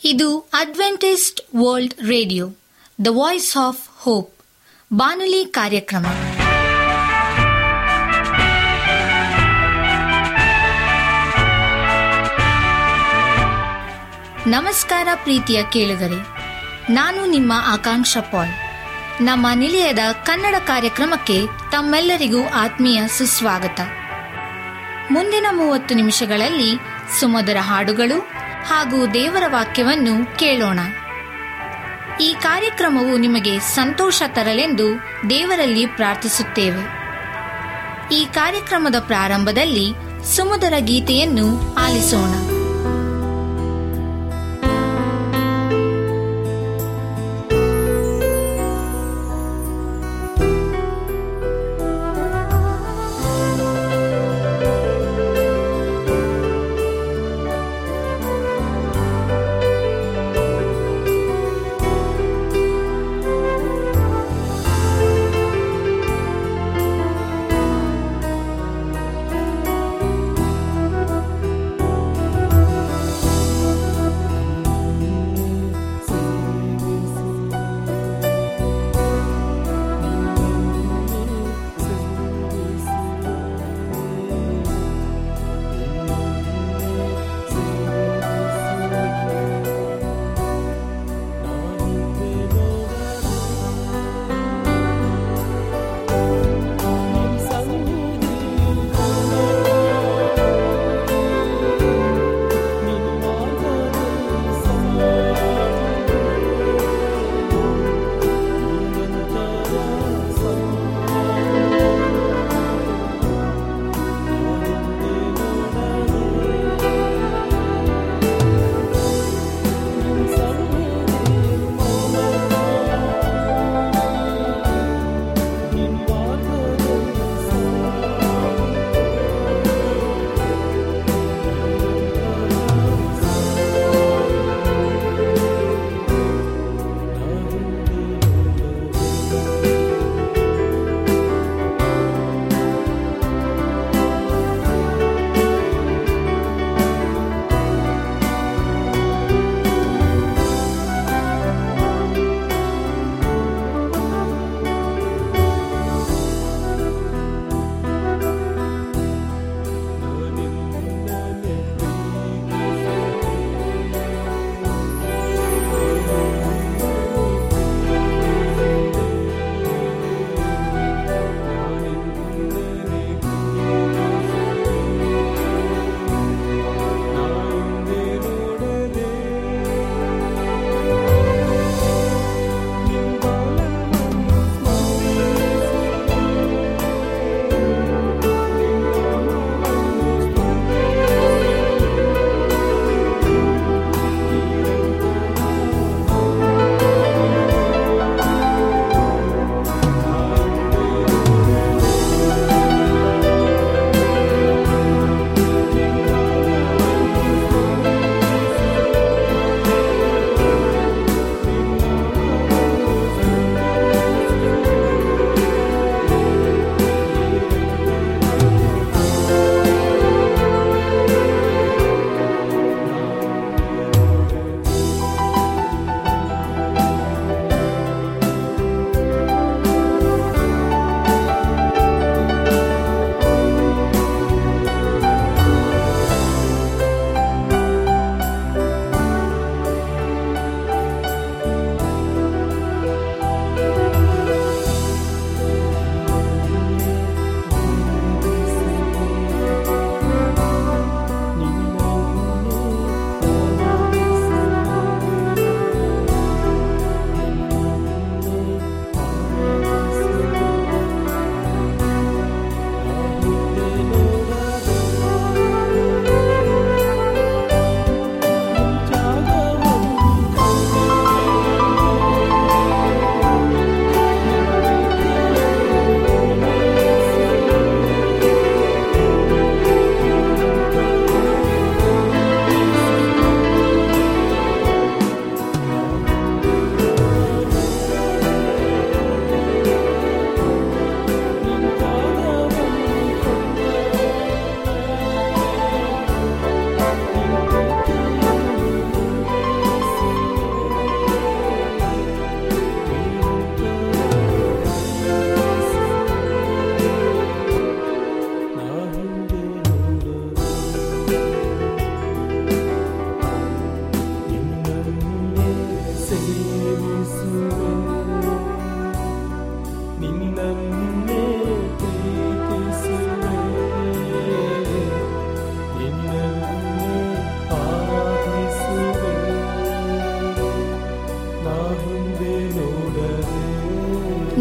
ಇದು Adventist World Radio the voice of hope ಬಾನುಲಿ ಕಾರ್ಯಕ್ರಮ ನಮಸ್ಕಾರ ಪ್ರೀತಿಯ ಕೇಳುಗರೆ ನಾನು ನಿಮ್ಮ ಆಕಾಂಕ್ಷ ಪಾಲ್ ನಮ್ಮ ನಿಲಯದ ಕನ್ನಡ ಕಾರ್ಯಕ್ರಮಕ್ಕೆ ತಮ್ಮೆಲ್ಲರಿಗೂ ಆತ್ಮೀಯ ಸುಸ್ವಾಗತ ಮುಂದಿನ ಮೂವತ್ತು ನಿಮಿಷಗಳಲ್ಲಿ ಸುಮಧುರ ಹಾಡುಗಳು ಹಾಗೂ ದೇವರ ವಾಕ್ಯವನ್ನು ಕೇಳೋಣ ಈ ಕಾರ್ಯಕ್ರಮವು ನಿಮಗೆ ಸಂತೋಷ ತರಲೆಂದು ದೇವರಲ್ಲಿ ಪ್ರಾರ್ಥಿಸುತ್ತೇವೆ ಈ ಕಾರ್ಯಕ್ರಮದ ಪ್ರಾರಂಭದಲ್ಲಿ ಸುಮಧುರ ಗೀತೆಯನ್ನು ಆಲಿಸೋಣ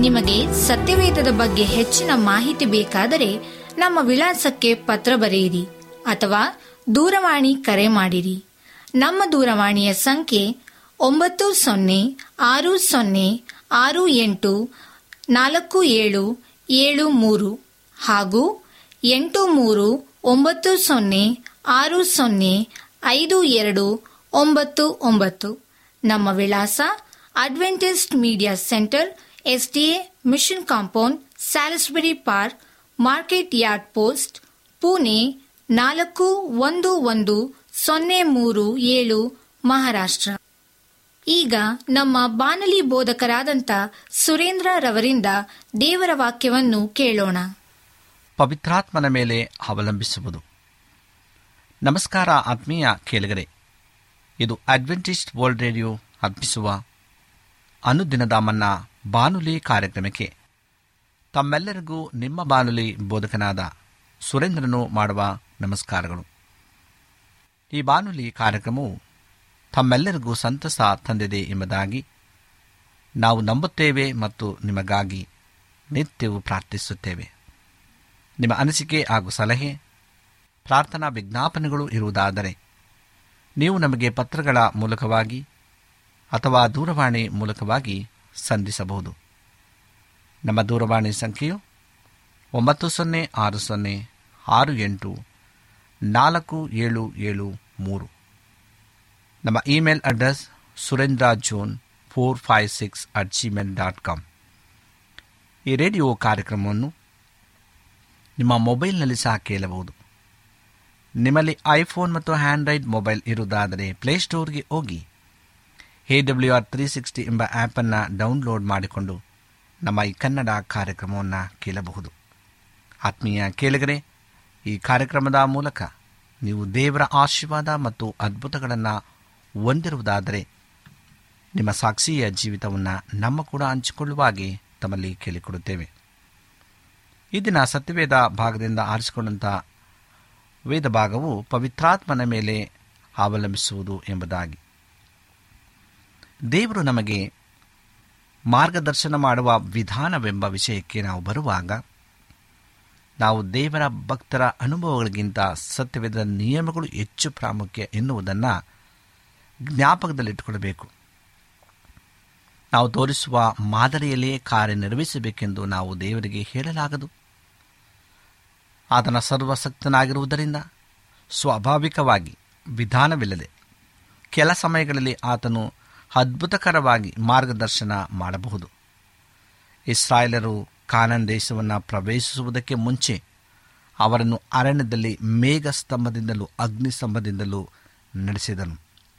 ನಿಮಗೆ ಸತ್ಯವೇದದ ಬಗ್ಗೆ ಹೆಚ್ಚಿನ ಮಾಹಿತಿ ಬೇಕಾದರೆ ನಮ್ಮ ವಿಳಾಸಕ್ಕೆ ಪತ್ರ ಬರೆಯಿರಿ ಅಥವಾ ದೂರವಾಣಿ ಕರೆ ಮಾಡಿರಿ ನಮ್ಮ ದೂರವಾಣಿಯ ಸಂಖ್ಯೆ ಒಂಬತ್ತು ಸೊನ್ನೆ ಆರು ಸೊನ್ನೆ ಆರು ಎಂಟು ನಾಲ್ಕು ಏಳು ಏಳು ಮೂರು ಹಾಗೂ ಎಂಟು ಮೂರು ಒಂಬತ್ತು ಸೊನ್ನೆ ಆರು ಸೊನ್ನೆ ಐದು ಎರಡು ಒಂಬತ್ತು ಒಂಬತ್ತು ನಮ್ಮ ವಿಳಾಸ Adventist media centre SDA mission compound Salisbury park market yard post Pune ನಾಲ್ಕು ಒಂದು ಒಂದು ಸೊನ್ನೆ ಮೂರು ಏಳು ಮಹಾರಾಷ್ಟ್ರ ಈಗ ನಮ್ಮ ಬಾನಲಿ ಬೋಧಕರಾದಂಥ ಸುರೇಂದ್ರ ರವರಿಂದ ದೇವರ ವಾಕ್ಯವನ್ನು ಕೇಳೋಣ ಪವಿತ್ರಾತ್ಮನ ಮೇಲೆ ಅವಲಂಬಿಸುವುದು ನಮಸ್ಕಾರ ಆತ್ಮೀಯ ಕೇಳಿಗರೆ ಇದು ಅಡ್ವೆಂಟಿಸ್ಟ್ ವರ್ಲ್ಡ್ ರೇಡಿಯೋ ಅರ್ಪಿಸುವ ಅನುದಿನದ ಮನ್ನ ಬಾನುಲಿ ಕಾರ್ಯಕ್ರಮಕ್ಕೆ ತಮ್ಮೆಲ್ಲರಿಗೂ ನಿಮ್ಮ ಬಾನುಲಿ ಬೋಧಕನಾದ ಸುರೇಂದ್ರನು ಮಾಡುವ ನಮಸ್ಕಾರಗಳು ಈ ಬಾನುಲಿ ಕಾರ್ಯಕ್ರಮವು ತಮ್ಮೆಲ್ಲರಿಗೂ ಸಂತಸ ತಂದಿದೆ ಎಂಬುದಾಗಿ ನಾವು ನಂಬುತ್ತೇವೆ ಮತ್ತು ನಿಮಗಾಗಿ ನಿತ್ಯವೂ ಪ್ರಾರ್ಥಿಸುತ್ತೇವೆ ನಿಮ್ಮ ಅನಿಸಿಕೆ ಹಾಗೂ ಸಲಹೆ ಪ್ರಾರ್ಥನಾ ವಿಜ್ಞಾಪನೆಗಳು ಇರುವುದಾದರೆ ನೀವು ನಮಗೆ ಪತ್ರಗಳ ಮೂಲಕವಾಗಿ ಅಥವಾ ದೂರವಾಣಿ ಮೂಲಕವಾಗಿ ಸಂಧಿಸಬಹುದು ನಮ್ಮ ದೂರವಾಣಿ ಸಂಖ್ಯೆಯು ಒಂಬತ್ತು ಸೊನ್ನೆ ಆರು ಸೊನ್ನೆ ಆರು ಎಂಟು ನಾಲ್ಕು ಏಳು ಏಳು ಮೂರು ನಮ್ಮ email address Surendra John four five six at Gmail dot com ಈ ರೇಡಿಯೋ ಕಾರ್ಯಕ್ರಮವನ್ನು ನಿಮ್ಮ ಮೊಬೈಲ್ನಲ್ಲಿ ಸಹ ಕೇಳಬಹುದು ನಿಮ್ಮಲ್ಲಿ ಐಫೋನ್ ಮತ್ತು ಹ್ಯಾಂಡ್ರೈಡ್ ಮೊಬೈಲ್ ಇರುವುದಾದರೆ ಪ್ಲೇಸ್ಟೋರ್ಗೆ ಹೋಗಿ A W R three sixty ಎಂಬ ಆ್ಯಪನ್ನು ಡೌನ್ಲೋಡ್ ಮಾಡಿಕೊಂಡು ನಮ್ಮ ಈ ಕನ್ನಡ ಕಾರ್ಯಕ್ರಮವನ್ನು ಕೇಳಬಹುದು ಆತ್ಮೀಯ ಕೇಳಿಗರೆ ಈ ಕಾರ್ಯಕ್ರಮದ ಮೂಲಕ ನೀವು ದೇವರ ಆಶೀರ್ವಾದ ಮತ್ತು ಅದ್ಭುತಗಳನ್ನು ಹೊಂದಿರುವುದಾದರೆ ನಿಮ್ಮ ಸಾಕ್ಷಿಯ ಜೀವಿತವನ್ನು ನಮ್ಮ ಕೂಡ ಹಂಚಿಕೊಳ್ಳುವಾಗೆ ತಮ್ಮಲ್ಲಿ ಕೇಳಿಕೊಡುತ್ತೇವೆ ಈ ದಿನ ಸತ್ಯವೇದ ಭಾಗದಿಂದ ಆರಿಸಿಕೊಂಡಂಥ ವೇದ ಭಾಗವು ಪವಿತ್ರಾತ್ಮನ ಮೇಲೆ ಅವಲಂಬಿಸುವುದು ಎಂಬುದಾಗಿ ದೇವರು ನಮಗೆ ಮಾರ್ಗದರ್ಶನ ಮಾಡುವ ವಿಧಾನವೆಂಬ ವಿಷಯಕ್ಕೆ ನಾವು ಬರುವಾಗ ನಾವು ದೇವರ ಭಕ್ತರ ಅನುಭವಗಳಿಗಿಂತ ಸತ್ಯವೇದ ನಿಯಮಗಳು ಹೆಚ್ಚು ಪ್ರಾಮುಖ್ಯ ಎನ್ನುವುದನ್ನು ಜ್ಞಾಪಕದಲ್ಲಿಟ್ಟುಕೊಳ್ಳಬೇಕು ನಾವು ತೋರಿಸುವ ಮಾದರಿಯಲ್ಲೇ ಕಾರ್ಯನಿರ್ವಹಿಸಬೇಕೆಂದು ನಾವು ದೇವರಿಗೆ ಹೇಳಲಾಗದು ಆತನ ಸರ್ವಸಕ್ತನಾಗಿರುವುದರಿಂದ ಸ್ವಾಭಾವಿಕವಾಗಿ ವಿಧಾನವಿಲ್ಲದೆ ಕೆಲ ಸಮಯಗಳಲ್ಲಿ ಆತನು ಅದ್ಭುತಕರವಾಗಿ ಮಾರ್ಗದರ್ಶನ ಮಾಡಬಹುದು ಇಸ್ರಾಯೇಲರು ಕಾನನ್ ದೇಶವನ್ನು ಪ್ರವೇಶಿಸುವುದಕ್ಕೆ ಮುಂಚೆ ಅವರನ್ನು ಅರಣ್ಯದಲ್ಲಿ ಮೇಘ ಸ್ತಂಭದಿಂದಲೂ ಅಗ್ನಿ ಸ್ತಂಭದಿಂದಲೂ ನಡೆಸಿದನು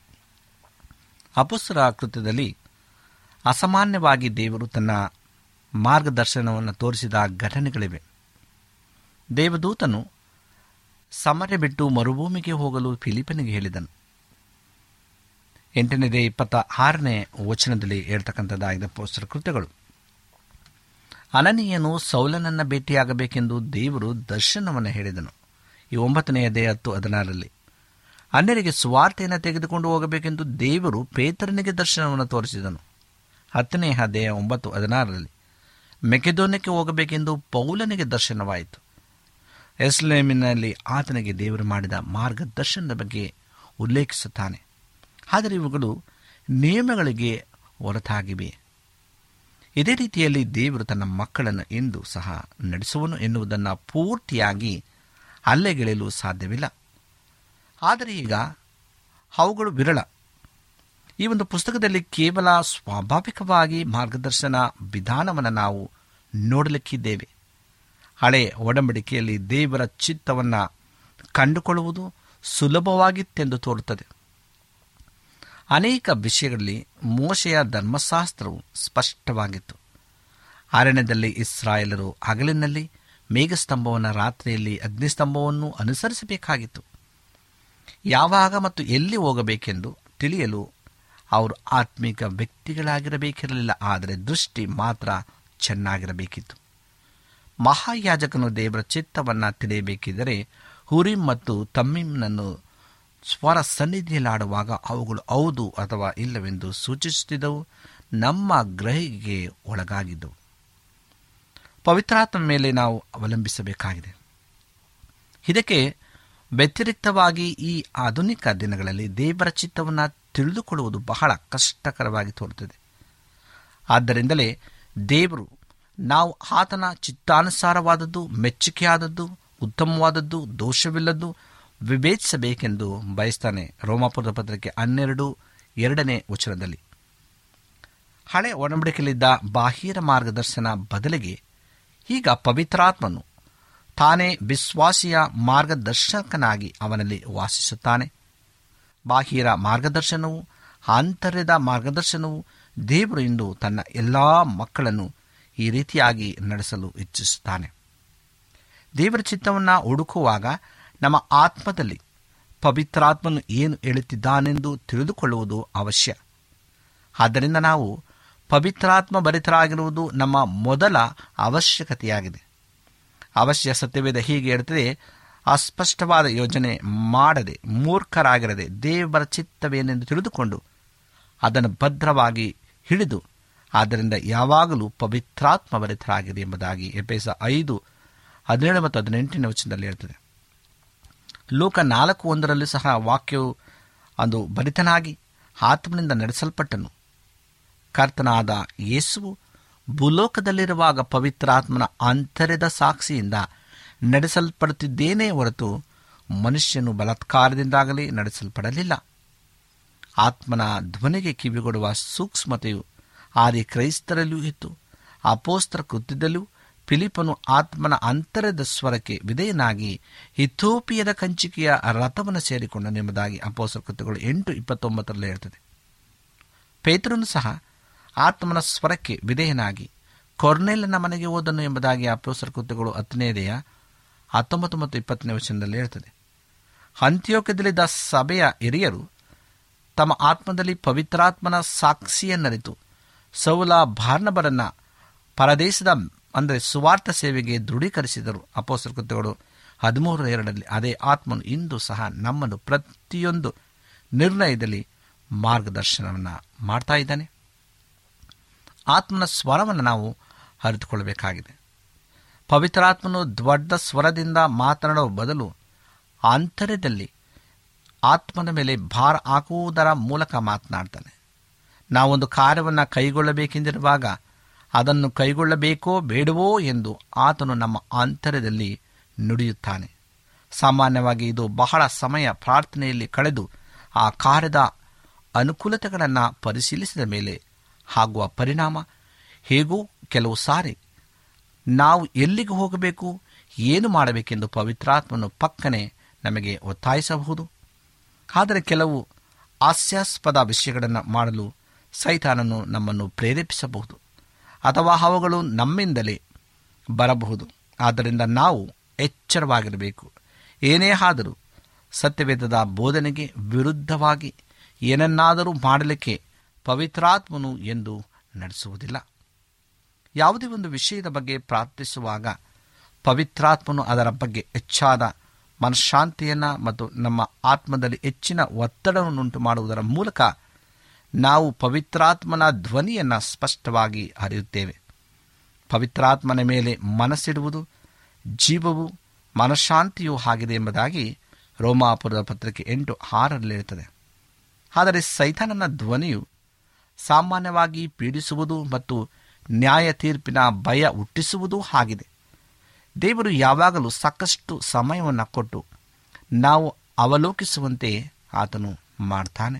ಅಪುಸ್ತರ ಕೃತ್ಯದಲ್ಲಿ ಅಸಾಮಾನ್ಯವಾಗಿ ದೇವರು ತನ್ನ ಮಾರ್ಗದರ್ಶನವನ್ನು ತೋರಿಸಿದ ಘಟನೆಗಳಿವೆ ದೇವದೂತನು ಸಮರೆ ಬಿಟ್ಟು ಮರುಭೂಮಿಗೆ ಹೋಗಲು ಫಿಲಿಪನಿಗೆ ಹೇಳಿದನು ಎಂಟನೇದೇ ಇಪ್ಪತ್ತ ಆರನೇ ವಚನದಲ್ಲಿ ಹೇಳ್ತಕ್ಕಂಥದ್ದಾಗಿದೆ ಪೋಸ್ಟರ್ ಕೃತ್ಯಗಳು ಅನನೀಯನು ಸೌಲನನ್ನು ಭೇಟಿಯಾಗಬೇಕೆಂದು ದೇವರು ದರ್ಶನವನ್ನು ಹೇಳಿದನು ಈ ಒಂಬತ್ತನೆಯದೇ ಹತ್ತು ಹದಿನಾರರಲ್ಲಿ ಅನ್ಯರಿಗೆ ಸ್ವಾರ್ಥೆಯನ್ನು ತೆಗೆದುಕೊಂಡು ಹೋಗಬೇಕೆಂದು ದೇವರು ಪೇತರನಿಗೆ ದರ್ಶನವನ್ನು ತೋರಿಸಿದನು ಹತ್ತನೇ ಅಧ್ಯಾಯ ಒಂಬತ್ತು ಹದಿನಾರರಲ್ಲಿ ಮೆಕೆದೋನ್ಯಕ್ಕೆ ಹೋಗಬೇಕೆಂದು ಪೌಲನಿಗೆ ದರ್ಶನವಾಯಿತು ಎಸ್ಲೇಮಿನಲ್ಲಿ ಆತನಿಗೆ ದೇವರು ಮಾಡಿದ ಮಾರ್ಗದರ್ಶನದ ಬಗ್ಗೆ ಉಲ್ಲೇಖಿಸುತ್ತಾನೆ ಆದರೆ ಇವುಗಳು ನಿಯಮಗಳಿಗೆ ಹೊರತಾಗಿವೆ ಇದೇ ರೀತಿಯಲ್ಲಿ ದೇವರು ತನ್ನ ಮಕ್ಕಳನ್ನು ಇಂದು ಸಹ ನಡೆಸುವನು ಎನ್ನುವುದನ್ನು ಪೂರ್ತಿಯಾಗಿ ಅಲ್ಲೆಗೆಳೆಯಲು ಸಾಧ್ಯವಿಲ್ಲ ಆದರೆ ಈಗ ಅವುಗಳು ವಿರಳ ಈ ಒಂದು ಪುಸ್ತಕದಲ್ಲಿ ಕೇವಲ ಸ್ವಾಭಾವಿಕವಾಗಿ ಮಾರ್ಗದರ್ಶನ ವಿಧಾನವನ್ನು ನಾವು ನೋಡಲಿಕ್ಕಿದ್ದೇವೆ ಹಳೆ ಒಡಂಬಡಿಕೆಯಲ್ಲಿ ದೇವರ ಚಿತ್ತವನ್ನು ಕಂಡುಕೊಳ್ಳುವುದು ಸುಲಭವಾಗಿತ್ತೆಂದು ತೋರುತ್ತದೆ ಅನೇಕ ವಿಷಯಗಳಲ್ಲಿ ಮೋಶೆಯ ಧರ್ಮಶಾಸ್ತ್ರವು ಸ್ಪಷ್ಟವಾಗಿತ್ತು ಅರಣ್ಯದಲ್ಲಿ ಇಸ್ರಾಯೇಲರು ಹಗಲಿನಲ್ಲಿ ಮೇಘಸ್ತಂಭವನ್ನು ರಾತ್ರಿಯಲ್ಲಿ ಅಗ್ನಿಸ್ತಂಭವನ್ನು ಅನುಸರಿಸಬೇಕಾಗಿತ್ತು ಯಾವಾಗ ಮತ್ತು ಎಲ್ಲಿ ಹೋಗಬೇಕೆಂದು ತಿಳಿಯಲು ಅವರು ಆತ್ಮಿಕ ವ್ಯಕ್ತಿಗಳಾಗಿರಬೇಕಿರಲಿಲ್ಲ ಆದರೆ ದೃಷ್ಟಿ ಮಾತ್ರ ಚೆನ್ನಾಗಿರಬೇಕಿತ್ತು ಮಹಾಯಾಜಕನು ದೇವರ ಚಿತ್ತವನ್ನು ತಿಳಿಯಬೇಕಿದ್ದರೆ ಹುರಿಮ್ ಮತ್ತು ತಮ್ಮಿಮ್ನನ್ನು ಸ್ವರ ಸನ್ನಿಧಿಯಲ್ಲಾಡುವಾಗ ಅವುಗಳು ಹೌದು ಅಥವಾ ಇಲ್ಲವೆಂದು ಸೂಚಿಸುತ್ತಿದ್ದವು ನಮ್ಮ ಗ್ರಹಿಗೆ ಒಳಗಾಗಿದ್ದವು ಪವಿತ್ರಾತ್ಮ ಮೇಲೆ ನಾವು ಅವಲಂಬಿಸಬೇಕಾಗಿದೆ ಇದಕ್ಕೆ ವ್ಯತಿರಿಕ್ತವಾಗಿ ಈ ಆಧುನಿಕ ದಿನಗಳಲ್ಲಿ ದೇವರ ಚಿತ್ತವನ್ನು ತಿಳಿದುಕೊಳ್ಳುವುದು ಬಹಳ ಕಷ್ಟಕರವಾಗಿ ತೋರುತ್ತದೆ ಆದ್ದರಿಂದಲೇ ದೇವರು ನಾವು ಆತನ ಚಿತ್ತಾನುಸಾರವಾದದ್ದು ಮೆಚ್ಚುಗೆಯಾದದ್ದು ಉತ್ತಮವಾದದ್ದು ದೋಷವಿಲ್ಲದ್ದು ವಿವೇಚಿಸಬೇಕೆಂದು ಬಯಸ್ತಾನೆ ರೋಮಾಪುರದ ಪತ್ರಕ್ಕೆ ಹನ್ನೆರಡು ಎರಡನೇ ವಚನದಲ್ಲಿ ಹಳೆ ಒಡಂಬಡಿಕೆಯಲ್ಲಿದ್ದ ಬಾಹ್ಯರ ಮಾರ್ಗದರ್ಶನ ಬದಲಿಗೆ ಈಗ ಪವಿತ್ರಾತ್ಮನು ತಾನೇ ವಿಶ್ವಾಸಿಯ ಮಾರ್ಗದರ್ಶಕನಾಗಿ ಅವನಲ್ಲಿ ವಾಸಿಸುತ್ತಾನೆ ಬಾಹ್ಯರ ಮಾರ್ಗದರ್ಶನವು ಆಂತರ್ಯದ ಮಾರ್ಗದರ್ಶನವು ದೇವರು ಇಂದು ತನ್ನ ಎಲ್ಲ ಮಕ್ಕಳನ್ನು ಈ ರೀತಿಯಾಗಿ ನಡೆಸಲು ಇಚ್ಛಿಸುತ್ತಾನೆ ದೇವರ ಚಿತ್ತವನ್ನು ಹುಡುಕುವಾಗ ನಮ್ಮ ಆತ್ಮದಲ್ಲಿ ಪವಿತ್ರಾತ್ಮನು ಏನು ಹೇಳುತ್ತಿದ್ದಾನೆಂದು ತಿಳಿದುಕೊಳ್ಳುವುದು ಅವಶ್ಯ ಆದ್ದರಿಂದ ನಾವು ಪವಿತ್ರಾತ್ಮ ಭರಿತರಾಗಿರುವುದು ನಮ್ಮ ಮೊದಲ ಅವಶ್ಯಕತೆಯಾಗಿದೆ ಅವಶ್ಯ ಸತ್ಯವೇದ ಹೀಗೆ ಹೇಳ್ತದೆ ಅಸ್ಪಷ್ಟವಾದ ಯೋಜನೆ ಮಾಡದೆ ಮೂರ್ಖರಾಗಿರದೆ ದೇವರ ಚಿತ್ತವೇನೆಂದು ತಿಳಿದುಕೊಂಡು ಅದನ್ನು ಭದ್ರವಾಗಿ ಹಿಡಿದು ಆದ್ದರಿಂದ ಯಾವಾಗಲೂ ಪವಿತ್ರಾತ್ಮ ಭರಿತರಾಗಿದೆ ಎಂಬುದಾಗಿ ಎಪೇಸ ಐದು ಹದಿನೇಳು ಮತ್ತು ಹದಿನೆಂಟನೇ ವಚನದಲ್ಲಿ ಹೇಳ್ತದೆ ಲೋಕ ನಾಲ್ಕು ಒಂದರಲ್ಲಿ ಸಹ ವಾಕ್ಯವು ಅದು ಭರಿತನಾಗಿ ಆತ್ಮನಿಂದ ನಡೆಸಲ್ಪಟ್ಟನು ಕರ್ತನಾದ ಯೇಸುವು ಭೂಲೋಕದಲ್ಲಿರುವಾಗ ಪವಿತ್ರಾತ್ಮನ ಆಂತರ್ಯದ ಸಾಕ್ಷಿಯಿಂದ ನಡೆಸಲ್ಪಡುತ್ತಿದ್ದೇನೆ ಹೊರತು ಮನುಷ್ಯನು ಬಲಾತ್ಕಾರದಿಂದಾಗಲೇ ನಡೆಸಲ್ಪಡಲಿಲ್ಲ ಆತ್ಮನ ಧ್ವನಿಗೆ ಕಿವಿಗೊಡುವ ಸೂಕ್ಷ್ಮತೆಯು ಆದಿ ಕ್ರೈಸ್ತರಲ್ಲೂ ಇತ್ತು ಅಪೋಸ್ತರ ಕೃತ್ಯದಲ್ಲೂ ಫಿಲಿಪನು ಆತ್ಮನ ಅಂತರದ ಸ್ವರಕ್ಕೆ ವಿಧೇಯನಾಗಿ ಇಥೋಪಿಯದ ಕಂಚಿಕೆಯ ರಥವನ್ನು ಸೇರಿಕೊಂಡನು ಎಂಬುದಾಗಿ ಅಪೋಸ್ತರ ಕೃತ್ಯಗಳು ಎಂಟು ಇಪ್ಪತ್ತೊಂಬತ್ತರಲ್ಲಿ ಹೇಳ್ತದೆ ಪೇತ್ರನು ಸಹ ಆತ್ಮನ ಸ್ವರಕ್ಕೆ ವಿಧೇಯನಾಗಿ ಕೊರ್ನೆಲನ ಮನೆಗೆ ಹೋದನು ಎಂಬುದಾಗಿ ಅಪೋಸ್ತರ ಕೃತ್ಯಗಳು ಹತ್ತನೇದೆಯ ಹತ್ತೊಂಬತ್ತು ಮತ್ತು ಇಪ್ಪತ್ತನೇ ವಚನದಲ್ಲಿ ಹೇಳ್ತದೆ ಅಂತ್ಯೋಕ್ಯದಲ್ಲಿದ್ದ ಸಭೆಯ ಹಿರಿಯರು ತಮ್ಮ ಆತ್ಮದಲ್ಲಿ ಪವಿತ್ರಾತ್ಮನ ಸಾಕ್ಷಿಯನ್ನರಿತು ಸೌಲ ಬಾರ್ನಬರನ್ನ ಪರದೇಶದ ಅಂದರೆ ಸುವಾರ್ಥ ಸೇವೆಗೆ ದೃಢೀಕರಿಸಿದರು ಅಪೋಸ್ತರ ಕೃತ್ಯಗಳು ಹದಿಮೂರು ಎರಡರಲ್ಲಿ ಅದೇ ಆತ್ಮನು ಇಂದು ಸಹ ನಮ್ಮನ್ನು ಪ್ರತಿಯೊಂದು ನಿರ್ಣಯದಲ್ಲಿ ಮಾರ್ಗದರ್ಶನವನ್ನು ಮಾಡ್ತಾ ಇದ್ದಾನೆ ಆತ್ಮನ ಸ್ವರವನ್ನು ನಾವು ಅರಿತುಕೊಳ್ಳಬೇಕಾಗಿದೆ ಪವಿತ್ರಾತ್ಮನು ದೊಡ್ಡ ಸ್ವರದಿಂದ ಮಾತನಾಡುವ ಬದಲು ಆಂತರ್ಯದಲ್ಲಿ ಆತ್ಮನ ಮೇಲೆ ಭಾರ ಹಾಕುವುದರ ಮೂಲಕ ಮಾತನಾಡ್ತಾನೆ ನಾವೊಂದು ಕಾರ್ಯವನ್ನು ಕೈಗೊಳ್ಳಬೇಕೆಂದಿರುವಾಗ ಅದನ್ನು ಕೈಗೊಳ್ಳಬೇಕೋ ಬೇಡವೋ ಎಂದು ಆತನು ನಮ್ಮ ಆಂತರ್ಯದಲ್ಲಿ ನುಡಿಯುತ್ತಾನೆ ಸಾಮಾನ್ಯವಾಗಿ ಇದು ಬಹಳ ಸಮಯ ಪ್ರಾರ್ಥನೆಯಲ್ಲಿ ಕಳೆದು ಆ ಕಾರ್ಯದ ಅನುಕೂಲತೆಗಳನ್ನು ಪರಿಶೀಲಿಸಿದ ಮೇಲೆ ಆಗುವ ಪರಿಣಾಮ ಹೇಗೂ ಕೆಲವು ಸಾರಿ ನಾವು ಎಲ್ಲಿಗೆ ಹೋಗಬೇಕು ಏನು ಮಾಡಬೇಕೆಂದು ಪವಿತ್ರಾತ್ಮನು ಪಕ್ಕನೆ ನಮಗೆ ಒತ್ತಾಯಿಸಬಹುದು ಆದರೆ ಕೆಲವು ಹಾಸ್ಯಾಸ್ಪದ ವಿಷಯಗಳನ್ನು ಮಾಡಲು ಸೈತಾನನು ನಮ್ಮನ್ನು ಪ್ರೇರೇಪಿಸಬಹುದು ಅಥವಾ ಅವುಗಳು ನಮ್ಮಿಂದಲೇ ಬರಬಹುದು ಆದ್ದರಿಂದ ನಾವು ಎಚ್ಚರವಾಗಿರಬೇಕು ಏನೇ ಆದರೂ ಸತ್ಯವೇದದ ಬೋಧನೆಗೆ ವಿರುದ್ಧವಾಗಿ ಏನನ್ನಾದರೂ ಮಾಡಲಿಕ್ಕೆ ಪವಿತ್ರಾತ್ಮನು ಎಂದು ನಡೆಸುವುದಿಲ್ಲ ಯಾವುದೇ ಒಂದು ವಿಷಯದ ಬಗ್ಗೆ ಪ್ರಾರ್ಥಿಸುವಾಗ ಪವಿತ್ರಾತ್ಮನು ಅದರ ಬಗ್ಗೆ ಹೆಚ್ಚಾದ ಮನಃಶಾಂತಿಯನ್ನು ಮತ್ತು ನಮ್ಮ ಆತ್ಮದಲ್ಲಿ ಹೆಚ್ಚಿನ ಒತ್ತಡವನ್ನುಂಟು ಮಾಡುವುದರ ಮೂಲಕ ನಾವು ಪವಿತ್ರಾತ್ಮನ ಧ್ವನಿಯನ್ನು ಸ್ಪಷ್ಟವಾಗಿ ಅರಿಯುತ್ತೇವೆ ಪವಿತ್ರಾತ್ಮನ ಮೇಲೆ ಮನಸ್ಸಿಡುವುದು ಜೀವವು ಮನಃಶಾಂತಿಯೂ ಆಗಿದೆ ಎಂಬುದಾಗಿ ರೋಮಾಪುರದ ಪತ್ರಿಕೆ ಎಂಟು ಆರರಲ್ಲಿ ಇರುತ್ತದೆ ಆದರೆ ಸೈತಾನನ ಧ್ವನಿಯು ಸಾಮಾನ್ಯವಾಗಿ ಪೀಡಿಸುವುದು ಮತ್ತು ನ್ಯಾಯ ತೀರ್ಪಿನ ಭಯ ಹುಟ್ಟಿಸುವುದೂ ಆಗಿದೆ ದೇವರು ಯಾವಾಗಲೂ ಸಾಕಷ್ಟು ಸಮಯವನ್ನು ಕೊಟ್ಟು ನಾವು ಅವಲೋಕಿಸುವಂತೆ ಆತನು ಮಾಡ್ತಾನೆ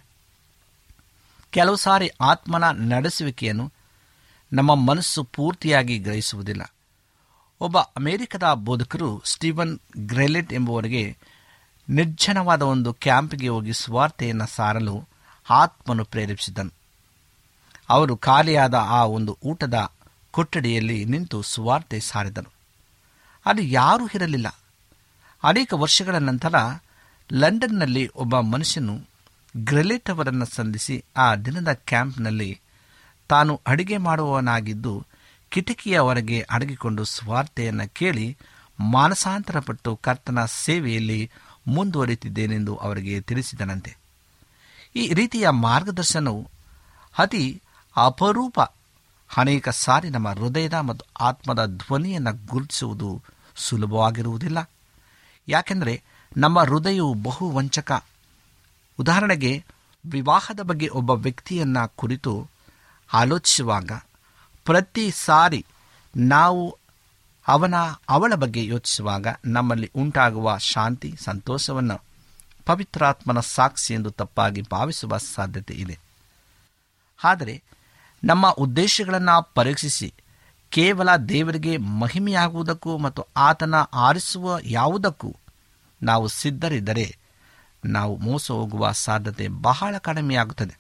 ಕೆಲವು ಸಾರಿ ಆತ್ಮನ ನಡೆಸುವಿಕೆಯನ್ನು ನಮ್ಮ ಮನಸ್ಸು ಪೂರ್ತಿಯಾಗಿ ಗ್ರಹಿಸುವುದಿಲ್ಲ ಒಬ್ಬ ಅಮೆರಿಕದ ಬೋಧಕರು ಸ್ಟೀವನ್ ಗ್ರೆಲೆಟ್ ಎಂಬುವರಿಗೆ ನಿರ್ಜನವಾದ ಒಂದು ಕ್ಯಾಂಪ್ಗೆ ಹೋಗಿ ಸ್ವಾರ್ಥೆಯನ್ನು ಸಾರಲು ಆತ್ಮನು ಪ್ರೇರೇಪಿಸಿದನು ಅವರು ಖಾಲಿಯಾದ ಆ ಒಂದು ಊಟದ ಕೊಠಡಿಯಲ್ಲಿ ನಿಂತು ಸುವಾರ್ತೆ ಸಾರಿದರು ಅಲ್ಲಿ ಯಾರೂ ಇರಲಿಲ್ಲ ಅನೇಕ ವರ್ಷಗಳ ನಂತರ ಲಂಡನ್ನಲ್ಲಿ ಒಬ್ಬ ಮನುಷ್ಯನು ಗ್ರೆಲೆಟ್ ಅವರನ್ನು ಸಂಧಿಸಿ ಆ ದಿನದ ಕ್ಯಾಂಪ್ನಲ್ಲಿ ತಾನು ಅಡಿಗೆ ಮಾಡುವವನಾಗಿದ್ದು ಕಿಟಕಿಯ ಹೊರಗೆ ಅಡಗಿಕೊಂಡು ಸ್ವಾರ್ಥೆಯನ್ನು ಕೇಳಿ ಮಾನಸಾಂತರಪಟ್ಟು ಕರ್ತನ ಸೇವೆಯಲ್ಲಿ ಮುಂದುವರಿತಿದ್ದೇನೆಂದು ಅವರಿಗೆ ತಿಳಿಸಿದನಂತೆ ಈ ರೀತಿಯ ಮಾರ್ಗದರ್ಶನವು ಅತಿ ಅಪರೂಪ ಅನೇಕ ಸಾರಿ ನಮ್ಮ ಹೃದಯದ ಮತ್ತು ಆತ್ಮದ ಧ್ವನಿಯನ್ನು ಗುರುತಿಸುವುದು ಸುಲಭವಾಗಿರುವುದಿಲ್ಲ ಯಾಕೆಂದರೆ ನಮ್ಮ ಹೃದಯವು ಬಹು ವಂಚಕ ಉದಾಹರಣೆಗೆ ವಿವಾಹದ ಬಗ್ಗೆ ಒಬ್ಬ ವ್ಯಕ್ತಿಯನ್ನು ಕುರಿತು ಆಲೋಚಿಸುವಾಗ ಪ್ರತಿ ಸಾರಿ ನಾವು ಅವನ ಅವಳ ಬಗ್ಗೆ ಯೋಚಿಸುವಾಗ ನಮ್ಮಲ್ಲಿ ಉಂಟಾಗುವ ಶಾಂತಿ ಸಂತೋಷವನ್ನು ಪವಿತ್ರಾತ್ಮನ ಸಾಕ್ಷಿ ಎಂದು ತಪ್ಪಾಗಿ ಭಾವಿಸುವ ಸಾಧ್ಯತೆ ಇದೆ ಆದರೆ ನಮ್ಮ ಉದ್ದೇಶಗಳನ್ನು ಪರೀಕ್ಷಿಸಿ ಕೇವಲ ದೇವರಿಗೆ ಮಹಿಮೆಯಾಗುವುದಕ್ಕೂ ಮತ್ತು ಆತನ ಆರಿಸುವ ಯಾವುದಕ್ಕೂ ನಾವು ಸಿದ್ಧರಿದ್ದರೆ ನಾವು ಮೋಸ ಹೋಗುವ ಸಾಧ್ಯತೆ ಬಹಳ ಕಡಿಮೆಯಾಗುತ್ತದೆ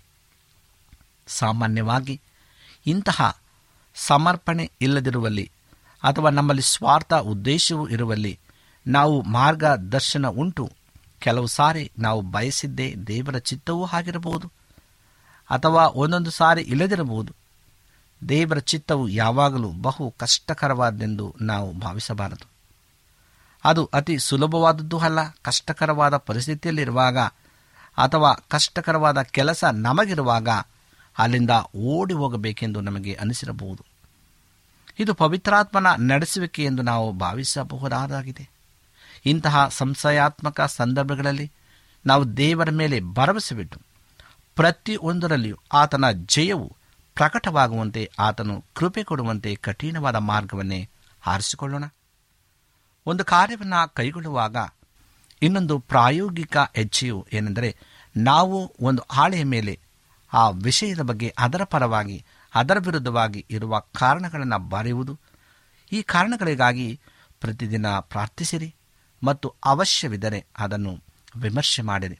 ಸಾಮಾನ್ಯವಾಗಿ ಇಂತಹ ಸಮರ್ಪಣೆ ಇಲ್ಲದಿರುವಲ್ಲಿ ಅಥವಾ ನಮ್ಮಲ್ಲಿ ಸ್ವಾರ್ಥ ಉದ್ದೇಶವೂ ಇರುವಲ್ಲಿ ನಾವು ಮಾರ್ಗದರ್ಶನ ಉಂಟು ಕೆಲವು ಸಾರಿ ನಾವು ಬಯಸಿದ್ದೇ ದೇವರ ಚಿತ್ತವೂ ಆಗಿರಬಹುದು ಅಥವಾ ಒಂದೊಂದು ಸಾರಿ ಇಲ್ಲದಿರಬಹುದು ದೇವರ ಚಿತ್ತವು ಯಾವಾಗಲೂ ಬಹು ಕಷ್ಟಕರವಾದೆಂದು ನಾವು ಭಾವಿಸಬಾರದು ಅದು ಅತಿ ಸುಲಭವಾದದ್ದು ಅಲ್ಲ ಕಷ್ಟಕರವಾದ ಪರಿಸ್ಥಿತಿಯಲ್ಲಿರುವಾಗ ಅಥವಾ ಕಷ್ಟಕರವಾದ ಕೆಲಸ ನಮಗಿರುವಾಗ ಅಲ್ಲಿಂದ ಓಡಿ ಹೋಗಬೇಕೆಂದು ನಮಗೆ ಅನಿಸಿರಬಹುದು ಇದು ಪವಿತ್ರಾತ್ಮನ ನಡೆಸುವಿಕೆ ಎಂದು ನಾವು ಭಾವಿಸಬಹುದಾಗಿದೆ ಇಂತಹ ಸಂಶಯಾತ್ಮಕ ಸಂದರ್ಭಗಳಲ್ಲಿ ನಾವು ದೇವರ ಮೇಲೆ ಭರವಸೆ ಬಿಟ್ಟು ಪ್ರತಿಯೊಂದರಲ್ಲಿಯೂ ಆತನ ಜಯವು ಪ್ರಕಟವಾಗುವಂತೆ ಆತನು ಕೃಪೆ ಕೊಡುವಂತೆ ಕಠಿಣವಾದ ಮಾರ್ಗವನ್ನೇ ಆರಿಸಿಕೊಳ್ಳೋಣ ಒಂದು ಕಾರ್ಯವನ್ನು ಕೈಗೊಳ್ಳುವಾಗ ಇನ್ನೊಂದು ಪ್ರಾಯೋಗಿಕ ಹೆಜ್ಜೆಯು ಏನೆಂದರೆ ನಾವು ಒಂದು ಹಾಳೆಯ ಮೇಲೆ ಆ ವಿಷಯದ ಬಗ್ಗೆ ಅದರ ಪರವಾಗಿ ಅದರ ವಿರುದ್ಧವಾಗಿ ಇರುವ ಕಾರಣಗಳನ್ನು ಬರೆಯುವುದು ಈ ಕಾರಣಗಳಿಗಾಗಿ ಪ್ರತಿದಿನ ಪ್ರಾರ್ಥಿಸಿರಿ ಮತ್ತು ಅವಶ್ಯವಿದ್ದರೆ ಅದನ್ನು ವಿಮರ್ಶೆ ಮಾಡಿರಿ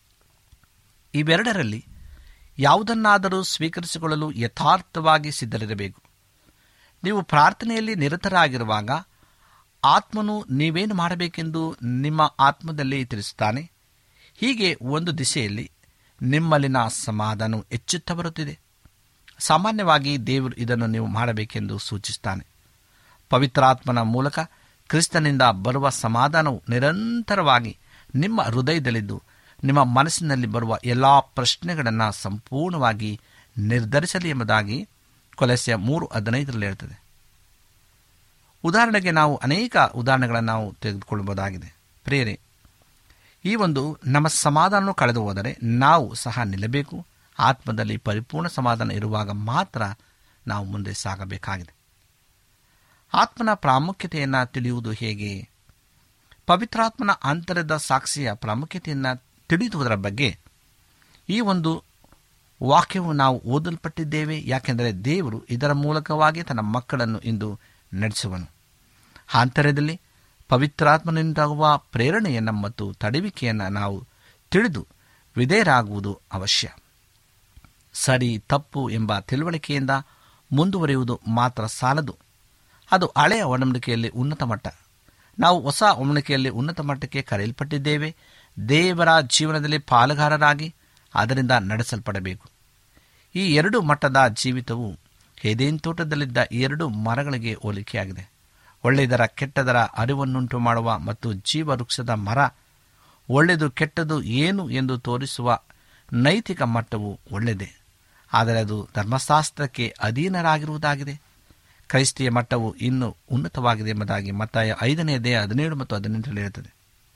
ಇವೆರಡರಲ್ಲಿ ಯಾವುದನ್ನಾದರೂ ಸ್ವೀಕರಿಸಿಕೊಳ್ಳಲು ಯಥಾರ್ಥವಾಗಿ ಸಿದ್ಧರಿರಬೇಕು ನೀವು ಪ್ರಾರ್ಥನೆಯಲ್ಲಿ ನಿರತರಾಗಿರುವಾಗ ಆತ್ಮನು ನೀವೇನು ಮಾಡಬೇಕೆಂದು ನಿಮ್ಮ ಆತ್ಮದಲ್ಲಿ ತಿಳಿಸುತ್ತಾನೆ ಹೀಗೆ ಒಂದು ದಿಸೆಯಲ್ಲಿ ನಿಮ್ಮಲ್ಲಿನ ಸಮಾಧಾನವು ಹೆಚ್ಚುತ್ತಾ ಬರುತ್ತಿದೆ ಸಾಮಾನ್ಯವಾಗಿ ದೇವರು ಇದನ್ನು ನೀವು ಮಾಡಬೇಕೆಂದು ಸೂಚಿಸುತ್ತಾನೆ ಪವಿತ್ರಾತ್ಮನ ಮೂಲಕ ಕ್ರಿಸ್ತನಿಂದ ಬರುವ ಸಮಾಧಾನವು ನಿರಂತರವಾಗಿ ನಿಮ್ಮ ಹೃದಯದಲ್ಲಿದ್ದು ನಿಮ್ಮ ಮನಸ್ಸಿನಲ್ಲಿ ಬರುವ ಎಲ್ಲ ಪ್ರಶ್ನೆಗಳನ್ನು ಸಂಪೂರ್ಣವಾಗಿ ನಿರ್ಧರಿಸಲಿ ಎಂಬುದಾಗಿ ಕೊಲೆಸೆಯ ಮೂರು ಹದಿನೈದರಲ್ಲಿ ಹೇಳ್ತದೆ ಉದಾಹರಣೆಗೆ ನಾವು ಅನೇಕ ಉದಾಹರಣೆಗಳನ್ನು ನಾವು ತೆಗೆದುಕೊಳ್ಳಬಹುದಾಗಿದೆ ಪ್ರೇರೆ ಈ ಒಂದು ನಮ್ಮ ಸಮಾಧಾನ ಕಳೆದು ಹೋದರೆ ನಾವು ಸಹ ನಿಲ್ಲಬೇಕು ಆತ್ಮದಲ್ಲಿ ಪರಿಪೂರ್ಣ ಸಮಾಧಾನ ಇರುವಾಗ ಮಾತ್ರ ನಾವು ಮುಂದೆ ಸಾಗಬೇಕಾಗಿದೆ ಆತ್ಮನ ಪ್ರಾಮುಖ್ಯತೆಯನ್ನು ತಿಳಿಯುವುದು ಹೇಗೆ ಪವಿತ್ರಾತ್ಮನ ಅಂತರದ ಸಾಕ್ಷಿಯ ಪ್ರಾಮುಖ್ಯತೆಯನ್ನು ತಿಳಿದುವುದರ ಬಗ್ಗೆ ಈ ಒಂದು ವಾಕ್ಯವು ನಾವು ಓದಲ್ಪಟ್ಟಿದ್ದೇವೆ ಯಾಕೆಂದರೆ ದೇವರು ಇದರ ಮೂಲಕವಾಗಿ ತನ್ನ ಮಕ್ಕಳನ್ನು ಇಂದು ನಡೆಸುವನು ಆಂತರ್ಯದಲ್ಲಿ ಪವಿತ್ರಾತ್ಮನಿಂದಾಗುವ ಪ್ರೇರಣೆಯನ್ನು ಮತ್ತು ತಡೆವಿಕೆಯನ್ನು ನಾವು ತಿಳಿದು ವಿಧೇಯರಾಗುವುದು ಅವಶ್ಯ ಸರಿ ತಪ್ಪು ಎಂಬ ತಿಳುವಳಿಕೆಯಿಂದ ಮುಂದುವರಿಯುವುದು ಮಾತ್ರ ಸಾಲದು ಅದು ಹಳೆಯ ಒಡಂಬಡಿಕೆಯಲ್ಲಿ ಉನ್ನತ ಮಟ್ಟ ನಾವು ಹೊಸ ಒಡಂಬಡಿಕೆಯಲ್ಲಿ ಉನ್ನತ ಮಟ್ಟಕ್ಕೆ ಕರೆಯಲ್ಪಟ್ಟಿದ್ದೇವೆ ದೇವರ ಜೀವನದಲ್ಲಿ ಪಾಲುಗಾರರಾಗಿ ಅದರಿಂದ ನಡೆಸಲ್ಪಡಬೇಕು ಈ ಎರಡು ಮಟ್ಟದ ಜೀವಿತವು ಹೇದೇನ್ ತೋಟದಲ್ಲಿದ್ದ ಎರಡು ಮರಗಳಿಗೆ ಹೋಲಿಕೆಯಾಗಿದೆ ಒಳ್ಳೆಯದರ ಕೆಟ್ಟದರ ಅರಿವನ್ನುಂಟು ಮಾಡುವ ಮತ್ತು ಜೀವ ವೃಕ್ಷದ ಮರ ಒಳ್ಳೆಯದು ಕೆಟ್ಟದು ಏನು ಎಂದು ತೋರಿಸುವ ನೈತಿಕ ಮಟ್ಟವು ಒಳ್ಳೆಯದೇ ಆದರೆ ಅದು ಧರ್ಮಶಾಸ್ತ್ರಕ್ಕೆ ಅಧೀನರಾಗಿರುವುದಾಗಿದೆ ಕ್ರೈಸ್ತಿಯ ಮಟ್ಟವು ಇನ್ನೂ ಉನ್ನತವಾಗಿದೆ ಎಂಬುದಾಗಿ ಮತ್ತಾಯ ಐದನೆಯದೇ ಹದಿನೇಳು ಮತ್ತು ಹದಿನೆಂಟರಲ್ಲಿ ಇರುತ್ತದೆ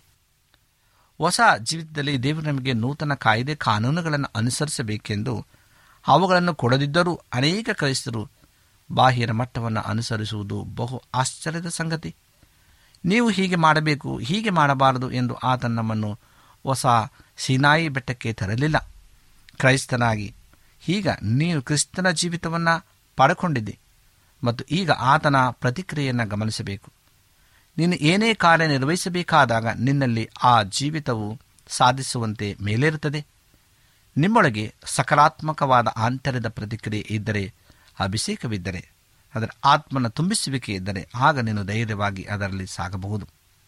ಹೊಸ ಜೀವಿತದಲ್ಲಿ ದೇವರು ನಮಗೆ ನೂತನ ಕಾಯ್ದೆ ಕಾನೂನುಗಳನ್ನು ಅನುಸರಿಸಬೇಕೆಂದು ಅವುಗಳನ್ನು ಕೊಡದಿದ್ದರೂ ಅನೇಕ ಕ್ರೈಸ್ತರು ಬಾಹ್ಯರ ಮಟ್ಟವನ್ನು ಅನುಸರಿಸುವುದು ಬಹು ಆಶ್ಚರ್ಯದ ಸಂಗತಿ ನೀವು ಹೀಗೆ ಮಾಡಬೇಕು ಹೀಗೆ ಮಾಡಬಾರದು ಎಂದು ಆತ ನಮ್ಮನ್ನು ಹೊಸ ಸಿನಾಯಿ ಬೆಟ್ಟಕ್ಕೆ ತರಲಿಲ್ಲ ಕ್ರೈಸ್ತನಾಗಿ ಈಗ ನೀನು ಕ್ರಿಸ್ತನ ಜೀವಿತವನ್ನು ಪಡ್ಕೊಂಡಿದ್ದೆ ಮತ್ತು ಈಗ ಆತನ ಪ್ರತಿಕ್ರಿಯೆಯನ್ನು ಗಮನಿಸಬೇಕು ನೀನು ಏನೇ ಕಾರ್ಯ ನಿರ್ವಹಿಸಬೇಕಾದಾಗ ನಿನ್ನಲ್ಲಿ ಆ ಜೀವಿತವು ಸಾಧಿಸುವಂತೆ ಮೇಲೇರುತ್ತದೆ ನಿಮ್ಮೊಳಗೆ ಸಕಾರಾತ್ಮಕವಾದ ಆಂತರ್ಯದ ಪ್ರತಿಕ್ರಿಯೆ ಇದ್ದರೆ ಅಭಿಷೇಕವಿದ್ದರೆ ಅದರ ಆತ್ಮನ ತುಂಬಿಸುವಿಕೆ ಇದ್ದರೆ ಆಗ ನೀನು ಧೈರ್ಯವಾಗಿ ಅದರಲ್ಲಿ ಸಾಗಬಹುದು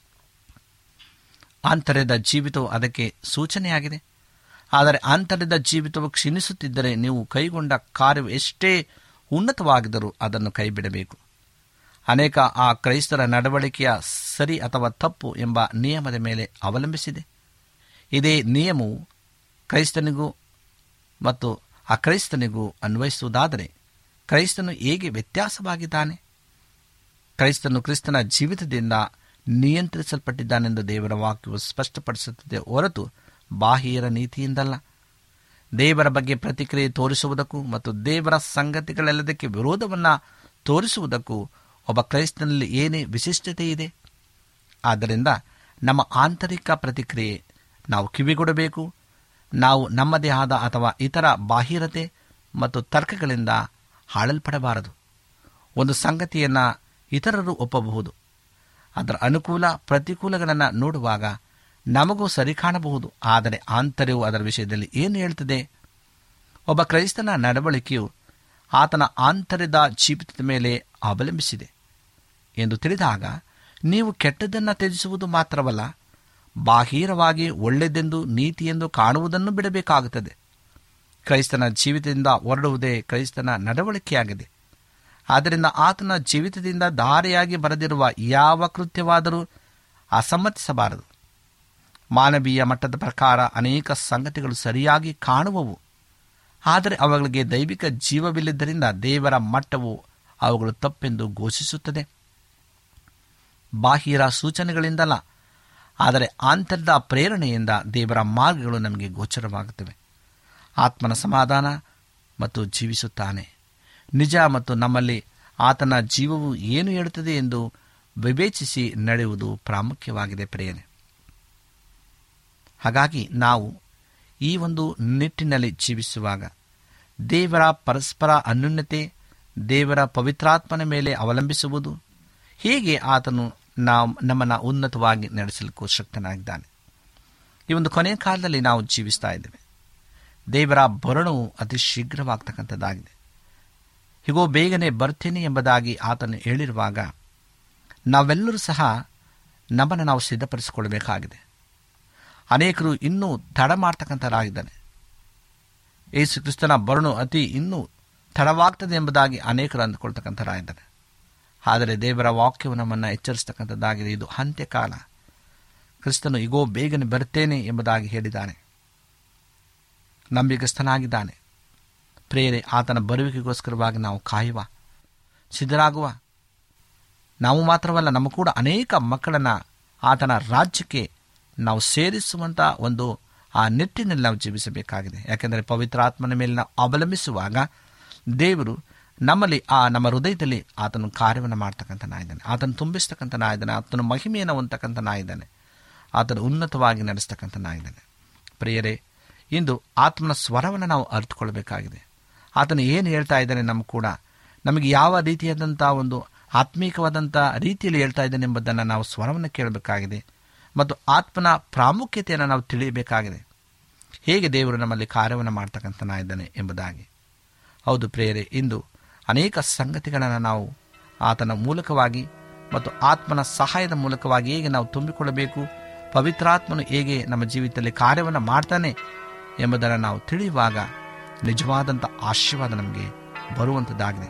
ಆಂತರ್ಯದ ಜೀವಿತವು ಅದಕ್ಕೆ ಸೂಚನೆಯಾಗಿದೆ ಆದರೆ ಆಂತರ್ಯದ ಜೀವಿತವು ಕ್ಷೀಣಿಸುತ್ತಿದ್ದರೆ ನೀವು ಕೈಗೊಂಡ ಕಾರ್ಯವು ಎಷ್ಟೇ ಉನ್ನತವಾಗಿದ್ದರೂ ಅದನ್ನು ಕೈಬಿಡಬೇಕು ಅನೇಕ ಆ ಕ್ರೈಸ್ತರ ನಡವಳಿಕೆಯ ಸರಿ ಅಥವಾ ತಪ್ಪು ಎಂಬ ನಿಯಮದ ಮೇಲೆ ಅವಲಂಬಿಸಿದೆ ಇದೇ ನಿಯಮವು ಕ್ರೈಸ್ತನಿಗೂ ಮತ್ತು ಅಕ್ರೈಸ್ತನಿಗೂ ಅನ್ವಯಿಸುವುದಾದರೆ ಕ್ರೈಸ್ತನು ಹೇಗೆ ವ್ಯತ್ಯಾಸವಾಗಿದ್ದಾನೆ ಕ್ರೈಸ್ತನು ಕ್ರಿಸ್ತನ ಜೀವಿತದಿಂದ ನಿಯಂತ್ರಿಸಲ್ಪಟ್ಟಿದ್ದಾನೆಂದು ದೇವರ ವಾಕ್ಯವು ಸ್ಪಷ್ಟಪಡಿಸುತ್ತದೆ ಹೊರತು ಬಾಹ್ಯರ ನೀತಿಯಿಂದಲ್ಲ ದೇವರ ಬಗ್ಗೆ ಪ್ರತಿಕ್ರಿಯೆ ತೋರಿಸುವುದಕ್ಕೂ ಮತ್ತು ದೇವರ ಸಂಗತಿಗಳೆಲ್ಲದಕ್ಕೆ ವಿರೋಧವನ್ನು ತೋರಿಸುವುದಕ್ಕೂ ಒಬ್ಬ ಕ್ರೈಸ್ತನಲ್ಲಿ ಏನೇ ವಿಶಿಷ್ಟತೆ ಇದೆ ಆದ್ದರಿಂದ ನಮ್ಮ ಆಂತರಿಕ ಪ್ರತಿಕ್ರಿಯೆ ನಾವು ಕಿವಿಗೊಡಬೇಕು ನಾವು ನಮ್ಮದೇ ಆದ ಅಥವಾ ಇತರ ಬಾಹಿರತೆ ಮತ್ತು ತರ್ಕಗಳಿಂದ ಹಾಳಲ್ಪಡಬಾರದು ಒಂದು ಸಂಗತಿಯನ್ನು ಇತರರು ಒಪ್ಪಬಹುದು ಅದರ ಅನುಕೂಲ ಪ್ರತಿಕೂಲಗಳನ್ನು ನೋಡುವಾಗ ನಮಗೂ ಸರಿ ಕಾಣಬಹುದು ಆದರೆ ಆಂತರ್ಯವು ಅದರ ವಿಷಯದಲ್ಲಿ ಏನು ಹೇಳ್ತದೆ ಒಬ್ಬ ಕ್ರೈಸ್ತನ ನಡವಳಿಕೆಯು ಆತನ ಆಂತರ್ಯದ ಜೀವಿತದ ಮೇಲೆ ಅವಲಂಬಿಸಿದೆ ಎಂದು ತಿಳಿದಾಗ ನೀವು ಕೆಟ್ಟದ್ದನ್ನು ತ್ಯಜಿಸುವುದು ಮಾತ್ರವಲ್ಲ ಬಾಹಿರವಾಗಿ ಒಳ್ಳೆಯದೆಂದು ನೀತಿಯೆಂದು ಕಾಣುವುದನ್ನು ಬಿಡಬೇಕಾಗುತ್ತದೆ ಕ್ರೈಸ್ತನ ಜೀವಿತದಿಂದ ಹೊರಡುವುದೇ ಕ್ರೈಸ್ತನ ನಡವಳಿಕೆಯಾಗಿದೆ ಆದ್ದರಿಂದ ಆತನ ಜೀವಿತದಿಂದ ದಾರಿಯಾಗಿ ಬರೆದಿರುವ ಯಾವ ಕೃತ್ಯವಾದರೂ ಅಸಮ್ಮತಿಸಬಾರದು ಮಾನವೀಯ ಮಟ್ಟದ ಪ್ರಕಾರ ಅನೇಕ ಸಂಗತಿಗಳು ಸರಿಯಾಗಿ ಕಾಣುವವು ಆದರೆ ಅವುಗಳಿಗೆ ದೈವಿಕ ಜೀವವಿಲ್ಲದ್ದರಿಂದ ದೇವರ ಮಟ್ಟವು ಅವುಗಳು ತಪ್ಪೆಂದು ಘೋಷಿಸುತ್ತದೆ ಬಾಹಿರ ಸೂಚನೆಗಳಿಂದಲ್ಲ ಆದರೆ ಆಂತರ್ಯದ ಪ್ರೇರಣೆಯಿಂದ ದೇವರ ಮಾರ್ಗಗಳು ನಮಗೆ ಗೋಚರವಾಗುತ್ತವೆ ಆತ್ಮನ ಸಮಾಧಾನ ಮತ್ತು ಜೀವಿಸುತ್ತಾನೆ ನಿಜ ಮತ್ತು ನಮ್ಮಲ್ಲಿ ಆತನ ಜೀವವು ಏನು ಹೇಳುತ್ತದೆ ಎಂದು ವಿವೇಚಿಸಿ ನಡೆಯುವುದು ಪ್ರಾಮುಖ್ಯವಾಗಿದೆ ಪ್ರೇರಣೆ ಹಾಗಾಗಿ ನಾವು ಈ ಒಂದು ನಿಟ್ಟಿನಲ್ಲಿ ಜೀವಿಸುವಾಗ ದೇವರ ಪರಸ್ಪರ ಅನ್ಯೂನ್ಯತೆ ದೇವರ ಪವಿತ್ರಾತ್ಮನ ಮೇಲೆ ಅವಲಂಬಿಸುವುದು ಹೇಗೆ ಆತನು ನಾವು ನಮ್ಮನ್ನು ಉನ್ನತವಾಗಿ ನಡೆಸಲಿಕ್ಕೂ ಶಕ್ತನಾಗಿದ್ದಾನೆ ಈ ಒಂದು ಕೊನೆಯ ಕಾಲದಲ್ಲಿ ನಾವು ಜೀವಿಸ್ತಾ ಇದ್ದೇವೆ ದೇವರ ಭರಣವು ಅತಿ ಶೀಘ್ರವಾಗ್ತಕ್ಕಂಥದ್ದಾಗಿದೆ ಹೀಗೋ ಬೇಗನೆ ಬರ್ತೇನೆ ಎಂಬುದಾಗಿ ಆತನು ಹೇಳಿರುವಾಗ ನಾವೆಲ್ಲರೂ ಸಹ ನಮ್ಮನ್ನು ನಾವು ಸಿದ್ಧಪಡಿಸಿಕೊಳ್ಳಬೇಕಾಗಿದೆ ಅನೇಕರು ಇನ್ನೂ ತಡ ಮಾಡ್ತಕ್ಕಂಥರಾಗಿದ್ದಾನೆ ಯೇಸು ಕ್ರಿಸ್ತನ ಬರಣು ಅತಿ ಇನ್ನೂ ತಡವಾಗ್ತದೆ ಎಂಬುದಾಗಿ ಅನೇಕರು ಅಂದುಕೊಳ್ತಕ್ಕಂಥರಾಗಿದ್ದಾರೆ ಆದರೆ ದೇವರ ವಾಕ್ಯವು ನಮ್ಮನ್ನು ಎಚ್ಚರಿಸ್ತಕ್ಕಂಥದ್ದಾಗಿದೆ ಇದು ಅಂತ್ಯಕಾಲ ಕ್ರಿಸ್ತನು ಈಗೋ ಬೇಗನೆ ಬರ್ತೇನೆ ಎಂಬುದಾಗಿ ಹೇಳಿದ್ದಾನೆ ನಂಬಿಗಸ್ತನಾಗಿದ್ದಾನೆ ಪ್ರೇರೆ ಆತನ ಬರುವಿಕೆಗೋಸ್ಕರವಾಗಿ ನಾವು ಕಾಯುವ ಸಿದ್ಧರಾಗುವ ನಾವು ಮಾತ್ರವಲ್ಲ ನಮ್ಮ ಕೂಡ ಅನೇಕ ಮಕ್ಕಳನ್ನು ಆತನ ರಾಜ್ಯಕ್ಕೆ ನಾವು ಸೇರಿಸುವಂಥ ಒಂದು ಆ ನಿಟ್ಟಿನಲ್ಲಿ ನಾವು ಜೀವಿಸಬೇಕಾಗಿದೆ ಯಾಕೆಂದರೆ ಪವಿತ್ರ ಆತ್ಮನ ಮೇಲೆ ನಾವು ಅವಲಂಬಿಸುವಾಗ ದೇವರು ನಮ್ಮಲ್ಲಿ ಆ ನಮ್ಮ ಹೃದಯದಲ್ಲಿ ಆತನು ಕಾರ್ಯವನ್ನು ಮಾಡ್ತಕ್ಕಂಥ ನಾಯಿದ್ದಾನೆ ಆತನು ತುಂಬಿಸ್ತಕ್ಕಂಥ ನಾಯಿದ್ದಾನೆ ಆತನು ಮಹಿಮೆಯನ್ನು ಹೊಂದಕ್ಕಂಥ ನಾಯಿದ್ದಾನೆ ಆತನು ಉನ್ನತವಾಗಿ ನಡೆಸ್ತಕ್ಕಂಥ ನಾಯಿದ್ದಾನೆ ಪ್ರಿಯರೇ ಇಂದು ಆತ್ಮನ ಸ್ವರವನ್ನು ನಾವು ಅರಿತುಕೊಳ್ಬೇಕಾಗಿದೆ ಆತನು ಏನು ಹೇಳ್ತಾ ಇದ್ದಾನೆ ನಮ್ಮ ಕೂಡ ನಮಗೆ ಯಾವ ರೀತಿಯಾದಂಥ ಒಂದು ಆತ್ಮೀಕವಾದಂಥ ರೀತಿಯಲ್ಲಿ ಹೇಳ್ತಾ ಇದ್ದಾನೆ ಎಂಬುದನ್ನು ನಾವು ಸ್ವರವನ್ನು ಕೇಳಬೇಕಾಗಿದೆ ಮತ್ತು ಆತ್ಮನ ಪ್ರಾಮುಖ್ಯತೆಯನ್ನು ನಾವು ತಿಳಿಯಬೇಕಾಗಿದೆ ಹೇಗೆ ದೇವರು ನಮ್ಮಲ್ಲಿ ಕಾರ್ಯವನ್ನು ಮಾಡ್ತಕ್ಕಂಥನ ಇದ್ದಾನೆ ಎಂಬುದಾಗಿ ಹೌದು ಪ್ರೇಯರೆ ಇಂದು ಅನೇಕ ಸಂಗತಿಗಳನ್ನು ನಾವು ಆತನ ಮೂಲಕವಾಗಿ ಮತ್ತು ಆತ್ಮನ ಸಹಾಯದ ಮೂಲಕವಾಗಿ ಹೇಗೆ ನಾವು ತುಂಬಿಕೊಳ್ಳಬೇಕು ಪವಿತ್ರಾತ್ಮನು ಹೇಗೆ ನಮ್ಮ ಜೀವಿತದಲ್ಲಿ ಕಾರ್ಯವನ್ನು ಮಾಡ್ತಾನೆ ಎಂಬುದನ್ನು ನಾವು ತಿಳಿಯುವಾಗ ನಿಜವಾದಂಥ ಆಶೀರ್ವಾದ ನಮಗೆ ಬರುವಂಥದ್ದಾಗಿದೆ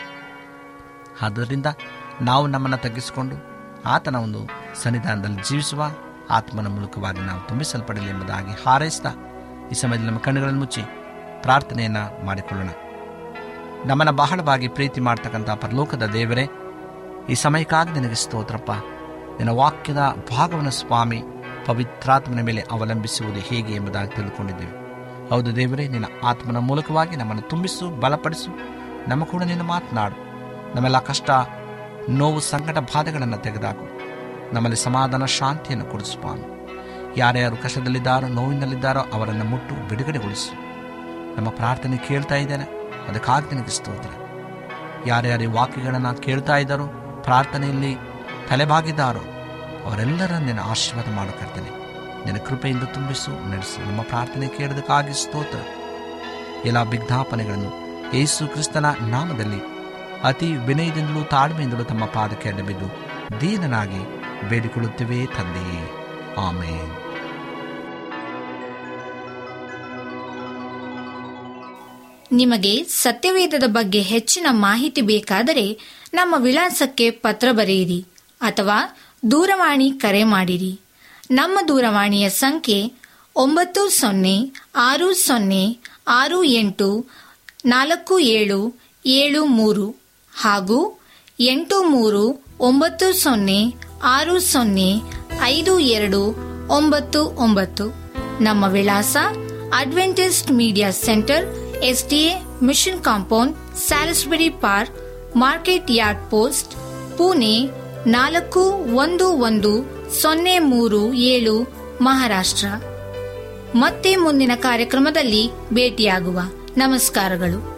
ಆದ್ದರಿಂದ ನಾವು ನಮ್ಮನ್ನು ತಗ್ಗಿಸಿಕೊಂಡು ಆತನ ಒಂದು ಸನ್ನಿಧಾನದಲ್ಲಿ ಜೀವಿಸುವ ಆತ್ಮನ ಮೂಲಕವಾಗಿ ನಾವು ತುಂಬಿಸಲ್ಪಡಲಿ ಎಂಬುದಾಗಿ ಹಾರೈಸ್ತಾ ಈ ಸಮಯದಲ್ಲಿ ನಮ್ಮ ಕಣ್ಣುಗಳನ್ನು ಮುಚ್ಚಿ ಪ್ರಾರ್ಥನೆಯನ್ನು ಮಾಡಿಕೊಳ್ಳೋಣ ನಮ್ಮನ್ನು ಬಹಳವಾಗಿ ಪ್ರೀತಿ ಮಾಡ್ತಕ್ಕಂಥ ಪರಲೋಕದ ದೇವರೇ ಈ ಸಮಯಕ್ಕಾಗಿ ನಿನಗೆ ಸ್ತೋತ್ರಪ್ಪ ನಿನ್ನ ವಾಕ್ಯದ ಭಾಗವನ್ನು ಸ್ವಾಮಿ ಪವಿತ್ರಾತ್ಮನ ಮೇಲೆ ಅವಲಂಬಿಸುವುದು ಹೇಗೆ ಎಂಬುದಾಗಿ ತಿಳ್ಕೊಂಡಿದ್ದೇವೆ ಹೌದು ದೇವರೇ ನಿನ್ನ ಆತ್ಮನ ಮೂಲಕವಾಗಿ ನಮ್ಮನ್ನು ತುಂಬಿಸು ಬಲಪಡಿಸು ನಮ್ಮ ಕೂಡ ನಿನ್ನ ಮಾತನಾಡು ನಮ್ಮೆಲ್ಲ ಕಷ್ಟ ನೋವು ಸಂಕಟ ಬಾಧೆಗಳನ್ನು ತೆಗೆದಾಕು ನಮ್ಮಲ್ಲಿ ಸಮಾಧಾನ ಶಾಂತಿಯನ್ನು ಕೊಡು ಸ್ವಾಮಿ ಯಾರ್ಯಾರು ಕಷ್ಟದಲ್ಲಿದ್ದಾರೋ ನೋವಿನಲ್ಲಿದ್ದಾರೋ ಅವರನ್ನು ಮುಟ್ಟು ಬಿಡುಗಡೆಗೊಳಿಸು ನಮ್ಮ ಪ್ರಾರ್ಥನೆ ಕೇಳ್ತಾ ಇದ್ದೇನೆ ಅದಕ್ಕಾಗಿ ನಿನಗೆ ಸ್ತೋತ್ರ ಯಾರ್ಯಾರು ಈ ವಾಕ್ಯಗಳನ್ನು ಕೇಳ್ತಾ ಇದ್ದಾರೋ ಪ್ರಾರ್ಥನೆಯಲ್ಲಿ ತಲೆಬಾಗಿದ್ದಾರೋ ಅವರೆಲ್ಲರನ್ನು ನಿನ್ನ ಆಶೀರ್ವಾದ ಮಾಡಕರ್ತೇನೆ ನಿನ್ನ ಕೃಪೆಯಿಂದ ತುಂಬಿಸು ನಡೆಸು ನಮ್ಮ ಪ್ರಾರ್ಥನೆ ಕೇಳೋದಕ್ಕಾಗಿ ಸ್ತೋತ್ರ ಎಲ್ಲ ವಿಜ್ಞಾಪನೆಗಳನ್ನು ಯೇಸು ಕ್ರಿಸ್ತನ ನಾಮದಲ್ಲಿ ಅತಿ ವಿನಯದಿಂದಲೂ ತಾಳ್ಮೆಯಿಂದಲೂ ತಮ್ಮ ಪಾದಕ್ಕೆ ಅಡ್ಡಬಿದ್ದು ದೀನನಾಗಿ ಬೇಡಿಕೊಳ್ಳುತ್ತೇವೆ ತಂದೆಯೇ ಆಮೇನ್ ನಿಮಗೆ ಸತ್ಯವೇದದ ಬಗ್ಗೆ ಹೆಚ್ಚಿನ ಮಾಹಿತಿ ಬೇಕಾದರೆ ನಮ್ಮ ವಿಳಾಸಕ್ಕೆ ಪತ್ರ ಬರೆಯಿರಿ ಅಥವಾ ದೂರವಾಣಿ ಕರೆ ಮಾಡಿರಿ ನಮ್ಮ ದೂರವಾಣಿಯ ಸಂಖ್ಯೆ ಒಂಬತ್ತು ಸೊನ್ನೆ ಆರು ಸೊನ್ನೆ ಆರು ಎಂಟು ನಾಲ್ಕು ಏಳು ಏಳು ಮೂರು ಹಾಗೂ ಎಂಟು ಮೂರು ಒಂಬತ್ತು ಸೊನ್ನೆ ಆರು ಸೊನ್ನೆ ಐದು ಎರಡು ಒಂಬತ್ತು ಒಂಬತ್ತು ನಮ್ಮ ವಿಳಾಸ Adventist media centre SDA mission compound Salisbury park market yard post Pune ನಾಲ್ಕು ಒಂದು ಒಂದು ಸೊನ್ನೆ ಮೂರು ಏಳು ಮಹಾರಾಷ್ಟ್ರ ಮತ್ತೆ ಮುಂದಿನ ಕಾರ್ಯಕ್ರಮದಲ್ಲಿ ಭೇಟಿಯಾಗುವ ನಮಸ್ಕಾರಗಳು